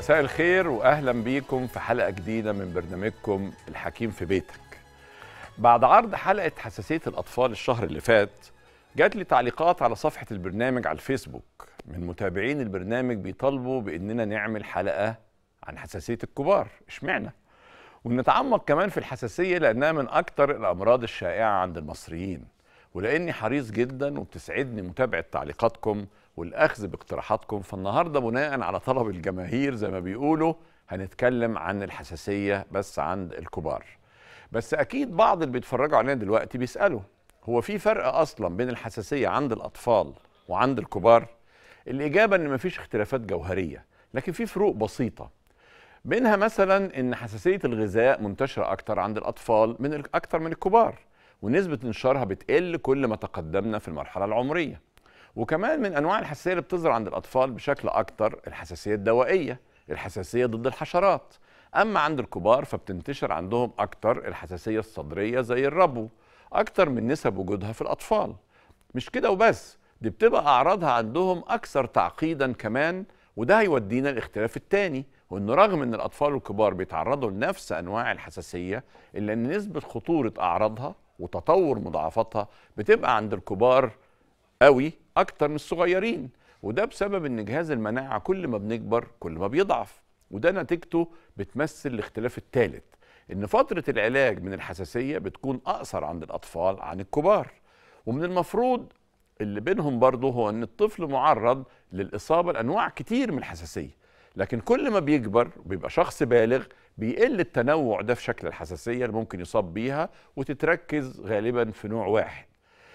مساء الخير واهلا بيكم في حلقه جديده من برنامجكم الحكيم في بيتك. بعد عرض حلقه حساسيه الاطفال الشهر اللي فات جات لي تعليقات على صفحه البرنامج على الفيسبوك من متابعين البرنامج بيطالبوا باننا نعمل حلقه عن حساسيه الكبار، اشمعنى؟ ونتعمق كمان في الحساسيه لانها من اكثر الامراض الشائعه عند المصريين. ولاني حريص جدا وبتسعدني متابعه تعليقاتكم والاخذ باقتراحاتكم فالنهارده بناء على طلب الجماهير زي ما بيقولوا هنتكلم عن الحساسيه بس عند الكبار. بس اكيد بعض اللي بيتفرجوا علينا دلوقتي بيسالوا هو في فرق اصلا بين الحساسيه عند الاطفال وعند الكبار؟ الاجابه ان مفيش اختلافات جوهريه، لكن في فروق بسيطه. منها مثلا ان حساسيه الغذاء منتشره اكتر عند الاطفال من اكتر من الكبار. ونسبة انتشارها بتقل كل ما تقدمنا في المرحلة العمرية وكمان من أنواع الحساسية اللي بتظهر عند الأطفال بشكل أكتر الحساسية الدوائية الحساسية ضد الحشرات أما عند الكبار فبتنتشر عندهم أكتر الحساسية الصدرية زي الربو أكتر من نسب وجودها في الأطفال مش كده وبس دي بتبقى أعراضها عندهم أكثر تعقيدا كمان وده هيودينا الاختلاف التاني وانه رغم ان الاطفال والكبار بيتعرضوا لنفس انواع الحساسيه الا ان نسبه خطوره اعراضها وتطور مضاعفاتها بتبقى عند الكبار قوي اكتر من الصغيرين وده بسبب ان جهاز المناعه كل ما بنكبر كل ما بيضعف وده نتيجته بتمثل الاختلاف الثالث ان فتره العلاج من الحساسيه بتكون اقصر عند الاطفال عن الكبار ومن المفروض اللي بينهم برضه هو ان الطفل معرض للاصابه لانواع كتير من الحساسيه لكن كل ما بيكبر بيبقى شخص بالغ بيقل التنوع ده في شكل الحساسية اللي ممكن يصاب بيها وتتركز غالبا في نوع واحد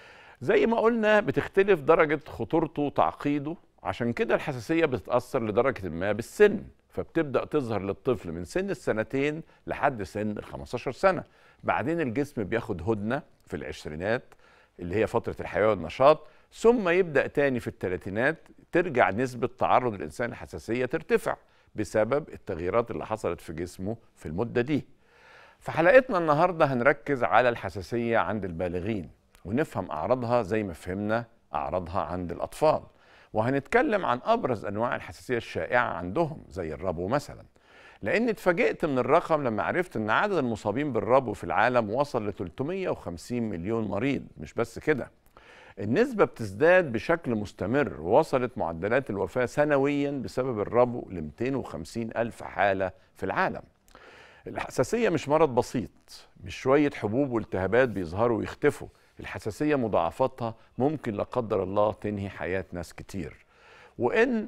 زي ما قلنا بتختلف درجة خطورته وتعقيده عشان كده الحساسية بتتأثر لدرجة ما بالسن فبتبدأ تظهر للطفل من سن السنتين لحد سن ال 15 سنة بعدين الجسم بياخد هدنة في العشرينات اللي هي فترة الحياة والنشاط ثم يبدأ تاني في الثلاثينات ترجع نسبة تعرض الإنسان للحساسية ترتفع بسبب التغييرات اللي حصلت في جسمه في المدة دي في حلقتنا النهاردة هنركز على الحساسية عند البالغين ونفهم أعراضها زي ما فهمنا أعراضها عند الأطفال وهنتكلم عن أبرز أنواع الحساسية الشائعة عندهم زي الربو مثلا لأن اتفاجئت من الرقم لما عرفت أن عدد المصابين بالربو في العالم وصل ل 350 مليون مريض مش بس كده النسبة بتزداد بشكل مستمر ووصلت معدلات الوفاة سنويا بسبب الربو ل 250 ألف حالة في العالم الحساسية مش مرض بسيط مش شوية حبوب والتهابات بيظهروا ويختفوا الحساسية مضاعفاتها ممكن لا قدر الله تنهي حياة ناس كتير وإن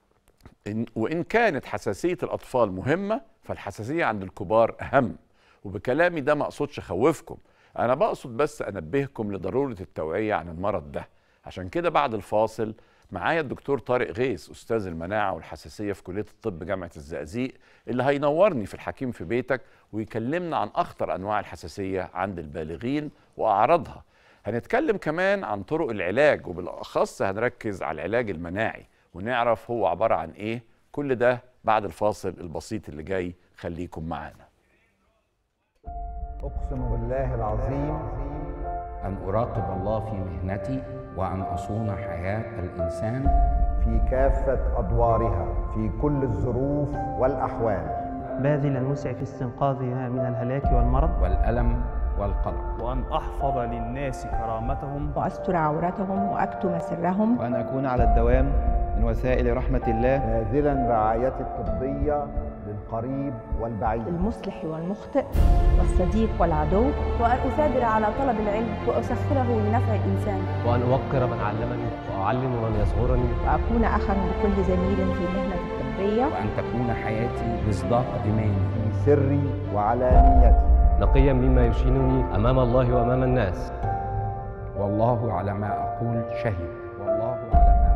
إن وإن كانت حساسية الأطفال مهمة فالحساسية عند الكبار أهم وبكلامي ده ما أقصدش أخوفكم انا بقصد بس انبهكم لضروره التوعيه عن المرض ده عشان كده بعد الفاصل معايا الدكتور طارق غيث استاذ المناعه والحساسيه في كليه الطب جامعه الزقازيق اللي هينورني في الحكيم في بيتك ويكلمنا عن اخطر انواع الحساسيه عند البالغين واعراضها هنتكلم كمان عن طرق العلاج وبالاخص هنركز على العلاج المناعي ونعرف هو عباره عن ايه كل ده بعد الفاصل البسيط اللي جاي خليكم معانا أقسم بالله العظيم أن أراقب الله في مهنتي وأن أصون حياة الإنسان في كافة أدوارها في كل الظروف والأحوال باذلا وسعي في استنقاذها من الهلاك والمرض والألم والقلق وأن أحفظ للناس كرامتهم وأستر عورتهم وأكتم سرهم وأن أكون على الدوام من وسائل رحمة الله باذلا رعايتي الطبية للقريب والبعيد المصلح والمخطئ والصديق والعدو وأن أثابر على طلب العلم وأسخره لنفع الإنسان وأن أوقر من علمني وأعلم من يصغرني وأكون أخا لكل زميل في المهنة الطبية وأن تكون حياتي مصداق إيماني في سري وعلانيتي نقيا مما يشينني أمام الله وأمام الناس والله على ما أقول شهيد والله على ما